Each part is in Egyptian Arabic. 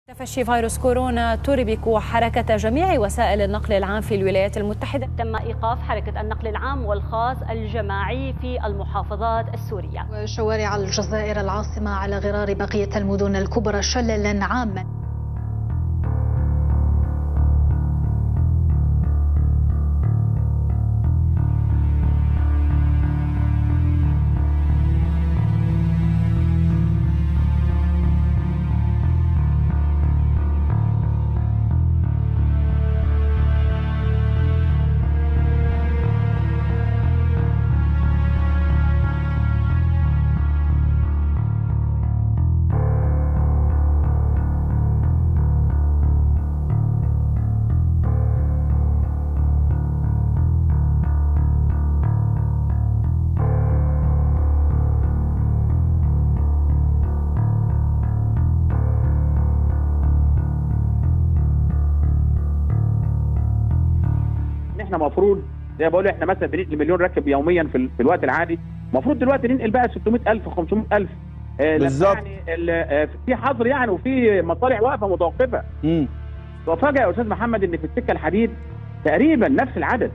تفشي فيروس كورونا تربك حركة جميع وسائل النقل العام في الولايات المتحدة تم إيقاف حركة النقل العام والخاص الجماعي في المحافظات السورية وشوارع الجزائر العاصمة على غرار بقية المدن الكبرى شللا عاما احنا المفروض زي ما بقول احنا مثلا بننقل مليون راكب يوميا في, ال- في الوقت العادي المفروض دلوقتي ننقل بقى 600000 500000 آه، لما بالظبط. يعني ال- آه، في حظر يعني وفي مصالح واقفه متوقفه مم. وفجاه يا استاذ محمد ان في السكه الحديد تقريبا نفس العدد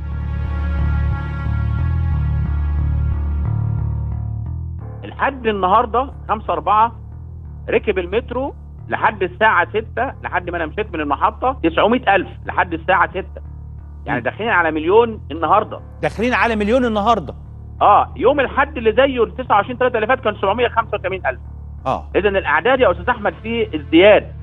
لحد النهارده 5 4 ركب المترو لحد الساعة 6 لحد ما انا مشيت من المحطة 900000 لحد الساعة 6 يعني م. داخلين على مليون النهارده داخلين على مليون النهارده اه يوم الحد اللي زيه ال 29 3 اللي فات كان 785000 اه اذا الاعداد يا استاذ احمد في ازدياد